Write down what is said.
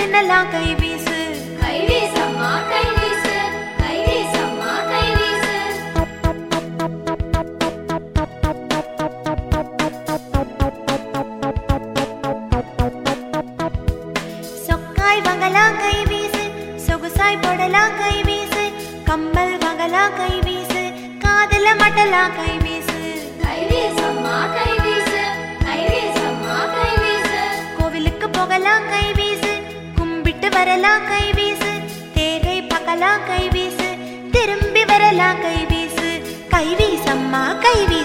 தின்னலாம் கை வீசு கைவீசம்மா கைவீசு கைவீசம்மா கைவீசு சொக்காய் வாங்கலாம் கை வீசு சொகுசாய் போடலாம் கை வீசு கம்மல் வாங்கலாம் கை வீசு காதல மட்டலாம் கை வீசு கைவீசம்மா கைவீசு கைவீசம்மா கைவீசு கோவிலுக்கு போகலாம் கை வீசு கும்பிட்டு வரலாம் கை வீசு தேரை பார்க்கலாம் கை வீசு திரும்பி வரலாம் கை வீசு கை வீசம்மா கை வீசு